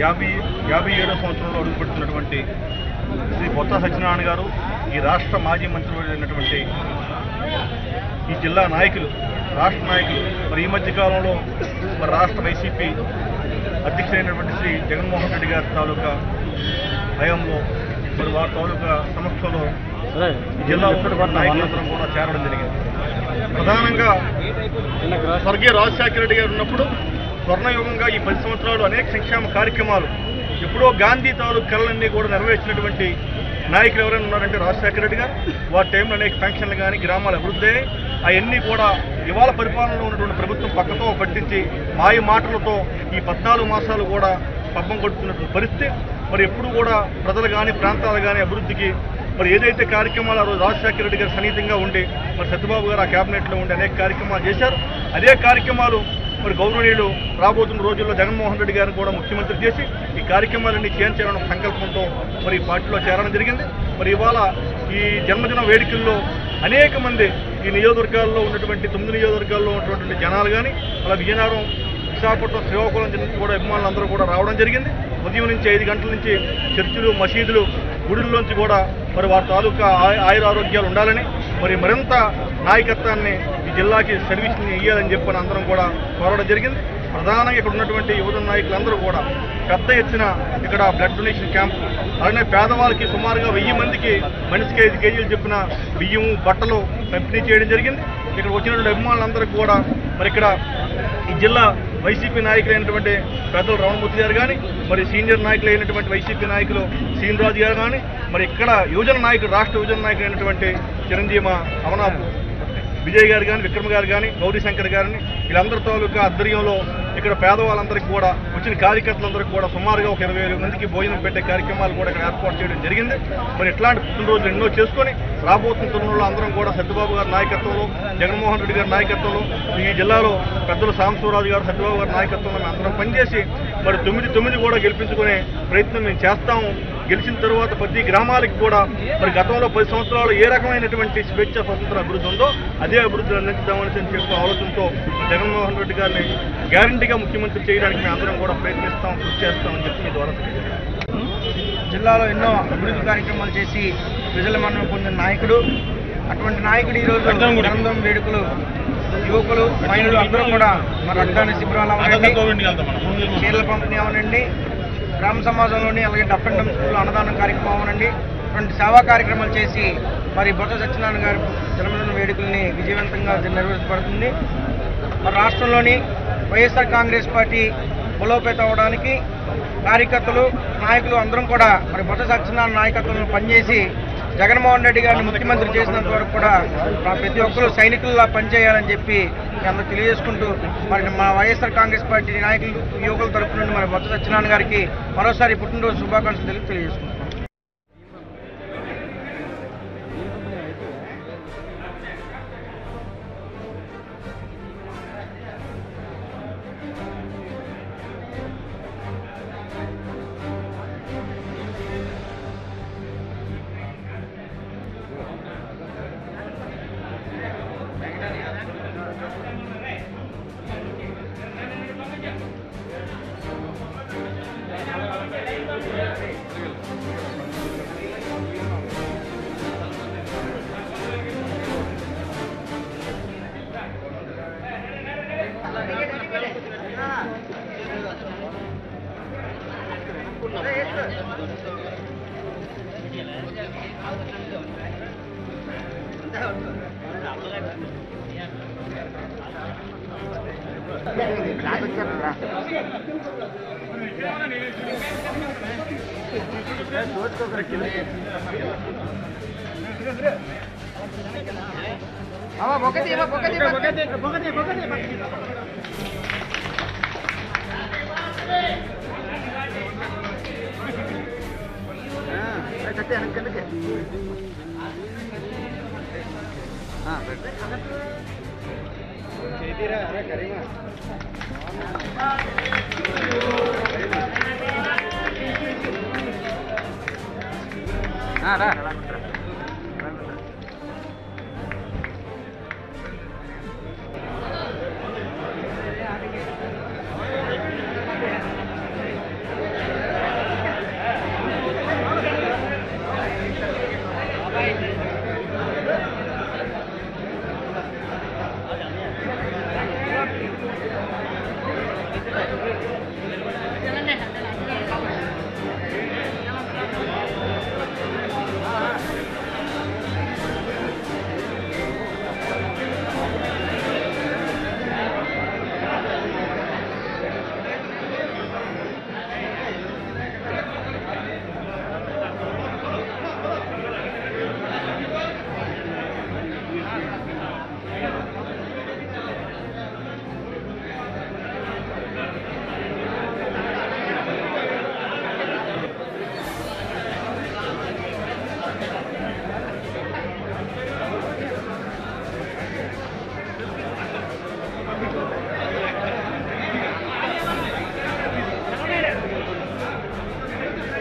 యాభై యాభై ఏడో సంవత్సరంలో అడుగుపెడుతున్నటువంటి శ్రీ బొత్స సత్యనారాయణ గారు ఈ రాష్ట్ర మాజీ మంత్రివర్యులైనటువంటి ఈ జిల్లా నాయకులు రాష్ట్ర నాయకులు మరి ఈ మధ్య కాలంలో మరి రాష్ట్ర వైసీపీ అధ్యక్షుడైనటువంటి శ్రీ జగన్మోహన్ రెడ్డి గారి తాలూకా హయాంలో మరి వారి తాలూకా సమక్షంలో ఈ జిల్లా ఉన్నటువంటి నాయకులందరం కూడా చేరడం జరిగింది ప్రధానంగా స్వర్గీయ రాజశేఖర రెడ్డి గారు ఉన్నప్పుడు స్వర్ణయుగంగా ఈ పది సంవత్సరాలు అనేక సంక్షేమ కార్యక్రమాలు ఎప్పుడో గాంధీ తాలూకు కళలన్నీ కూడా నెరవేర్చినటువంటి నాయకులు ఎవరైనా ఉన్నారంటే రాజశేఖర రెడ్డి గారు వారి టైంలో అనేక ఫంక్షన్లు కానీ గ్రామాలు అభివృద్ధి అయ్యాయి అవన్నీ కూడా ఇవాళ పరిపాలనలో ఉన్నటువంటి ప్రభుత్వం పక్కతో పట్టించి మాయ మాటలతో ఈ పద్నాలుగు మాసాలు కూడా పబ్బం కొడుతున్నటువంటి పరిస్థితి మరి ఎప్పుడు కూడా ప్రజలు కానీ ప్రాంతాలు కానీ అభివృద్ధికి మరి ఏదైతే కార్యక్రమాలు ఆ రోజు రాజశేఖర రెడ్డి గారు సన్నిహితంగా ఉండి మరి సత్యబాబు గారు ఆ క్యాబినెట్లో ఉండి అనేక కార్యక్రమాలు చేశారు అదే కార్యక్రమాలు మరి గౌరవనీయులు రాబోతున్న రోజుల్లో జగన్మోహన్ రెడ్డి గారిని కూడా ముఖ్యమంత్రి చేసి ఈ కార్యక్రమాలన్నీ చేయించాలన్న సంకల్పంతో మరి ఈ పార్టీలో చేరడం జరిగింది మరి ఇవాళ ఈ జన్మదిన వేడుకల్లో అనేక మంది ఈ నియోజకవర్గాల్లో ఉన్నటువంటి తొమ్మిది నియోజకవర్గాల్లో ఉన్నటువంటి జనాలు కానీ అలా విజయనగరం విశాఖపట్నం శ్రీకాకుళం జిల్లా నుంచి కూడా అభిమానులందరూ కూడా రావడం జరిగింది ఉదయం నుంచి ఐదు గంటల నుంచి చర్చిలు మసీదులు గుడుల్లోంచి కూడా మరి వారి తాలూకా ఆయ- ఆయుర ఆరోగ్యాలు ఉండాలని మరి మరింత నాయకత్వాన్ని ఈ జిల్లాకి సర్వీస్ని ఇవ్వాలని చెప్పని అందరం కూడా కోరడం జరిగింది ప్రధానంగా ఇక్కడ ఉన్నటువంటి యువత నాయకులందరూ కూడా పెద్ద ఎత్తున ఇక్కడ బ్లడ్ డొనేషన్ క్యాంప్ అలానే పేదవాళ్ళకి సుమారుగా వెయ్యి మందికి మనిషికి ఐదు కేజీలు చెప్పిన బియ్యం బట్టలు పంపిణీ చేయడం జరిగింది ఇక్కడ వచ్చినటువంటి అభిమానులందరికీ కూడా మరి ఇక్కడ ఈ జిల్లా వైసీపీ నాయకులైనటువంటి పెద్దలు రమణమూర్తి గారు కానీ మరి సీనియర్ నాయకులు అయినటువంటి వైసీపీ నాయకులు శ్రీనిరాజు గారు కానీ మరి ఇక్కడ యువజన నాయకులు రాష్ట్ర యువజన నాయకులు అయినటువంటి చిరంజీవ అవనాపు విజయ్ గారు కానీ విక్రమ్ గారు కానీ గౌరీ శంకర్ గారిని వీళ్ళందరి తాలూకా ఆధ్వర్యంలో ఇక్కడ పేదవాళ్ళందరికీ కూడా వచ్చిన కార్యకర్తలందరికీ కూడా సుమారుగా ఒక ఇరవై వేల మందికి భోజనం పెట్టే కార్యక్రమాలు కూడా ఇక్కడ ఏర్పాటు చేయడం జరిగింది మరి ఇట్లాంటి పుట్టినరోజులు ఎన్నో చేసుకొని రాబోతున్న తరుణంలో అందరం కూడా సత్యబాబు గారి నాయకత్వంలో జగన్మోహన్ రెడ్డి గారి నాయకత్వంలో ఈ జిల్లాలో పెద్దలు సాంబశివరాజు గారు సత్యబాబు గారి నాయకత్వంలో మేము అందరం పనిచేసి మరి తొమ్మిది తొమ్మిది కూడా గెలిపించుకునే ప్రయత్నం మేము చేస్తాము గెలిచిన తర్వాత ప్రతి గ్రామాలకు కూడా మరి గతంలో పది సంవత్సరాలు ఏ రకమైనటువంటి స్వేచ్ఛ స్వతంత్ర అభివృద్ధి ఉందో అదే అభివృద్ధి అందించుదామని చెప్పి ఆలోచనతో జగన్మోహన్ రెడ్డి గారిని గ్యారంటీగా ముఖ్యమంత్రి చేయడానికి మేము అందరం కూడా ప్రయత్నిస్తాం కృషి చేస్తామని చెప్పి మీ ద్వారా తెలియజేస్తాం. జిల్లాలో ఎన్నో అభివృద్ధి కార్యక్రమాలు చేసి ప్రజల మన్నన పొందిన నాయకుడు అటువంటి నాయకుడు ఈరోజు ఆనందం వేడుకలు యువకులు మహిళలు అందరూ కూడా మరి రక్తదాన శిబిరాలు అవనండి చీరల పంపిణీ అవనండి గ్రామ సమాజంలోని అలాగే డఫ్ అండ్ డమ్ స్కూల్ అన్నదానం కార్యక్రమం అవనండి ఇటువంటి సేవా కార్యక్రమాలు చేసి మరి బొత్స సత్యనారాయణ గారి జన్మదిన వేడుకల్ని విజయవంతంగా నిర్వహించబడుతుంది మరి రాష్ట్రంలోని వైఎస్ఆర్ కాంగ్రెస్ పార్టీ బలోపేతం అవడానికి కార్యకర్తలు నాయకులు అందరం కూడా మరి బొత్స సత్యనారాయణ నాయకత్వంలో పనిచేసి జగన్మోహన్ రెడ్డి గారిని ముఖ్యమంత్రి చేసినంత వరకు కూడా మా ప్రతి ఒక్కరూ సైనికుల్లా పనిచేయాలని చెప్పి మీ అందరూ తెలియజేసుకుంటూ మరి మా వైఎస్ఆర్ కాంగ్రెస్ పార్టీ నాయకులు యువకుల తరపు నుండి మరి బొత్స సత్యనారాయణ గారికి మరోసారి పుట్టినరోజు శుభాకాంక్షలు తెలిపి తెలియజేసుకుంటున్నాం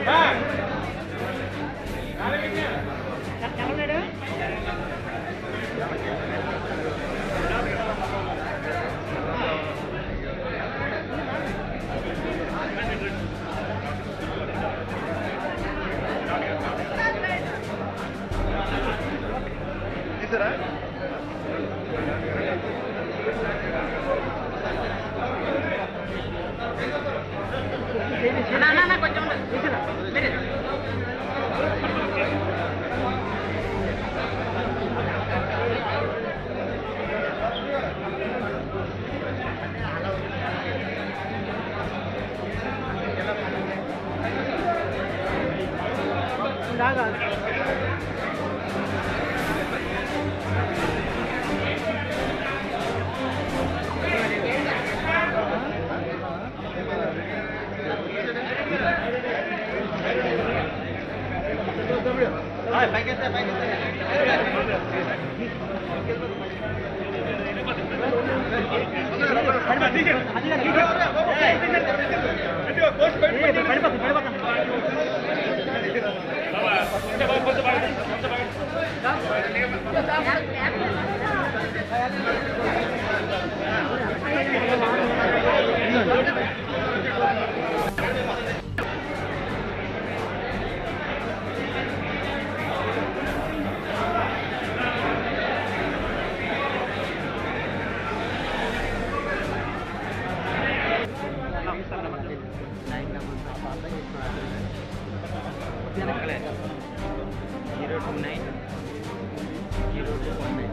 zero two nine zero two one nine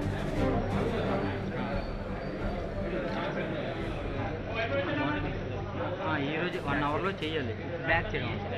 ఈరోజు వన్ అవర్లో చేయాలి బ్యాక్ చేయడం